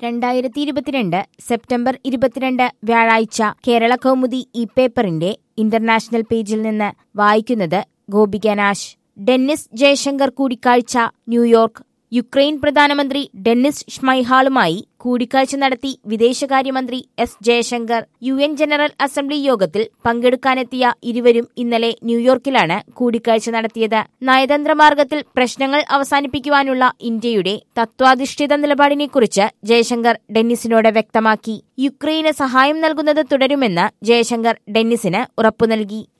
രണ്ടായിരത്തി ഇരുപത്തിരണ്ട് സെപ്റ്റംബർ ഇരുപത്തിരണ്ട് വ്യാഴാഴ്ച കേരള കൗമുദി ഈ പേപ്പറിന്റെ ഇന്റർനാഷണൽ പേജിൽ നിന്ന് വായിക്കുന്നത് ഗോപിക നാശ് ഡെന്നിസ് ജയശങ്കർ കൂടിക്കാഴ്ച ന്യൂയോർക്ക് യുക്രൈൻ പ്രധാനമന്ത്രി ഡെന്നിസ് ഷ്മൈഹാളുമായി കൂടിക്കാഴ്ച നടത്തി വിദേശകാര്യമന്ത്രി S Jaishankar U N general assembly യോഗത്തിൽ പങ്കെടുക്കാനെത്തിയ ഇരുവരും ഇന്നലെ ന്യൂയോർക്കിലാണ് കൂടിക്കാഴ്ച നടത്തിയത് നയതന്ത്ര മാർഗത്തിൽ പ്രശ്നങ്ങൾ അവസാനിപ്പിക്കുവാനുള്ള ഇന്ത്യയുടെ തത്വാധിഷ്ഠിത നിലപാടിനെക്കുറിച്ച് ജയശങ്കർ ഡെന്നിസിനോട് വ്യക്തമാക്കി യുക്രൈന് സഹായം നൽകുന്നത് തുടരുമെന്ന് ജയശങ്കർ ഡെന്നിസിന് ഉറപ്പു നൽകി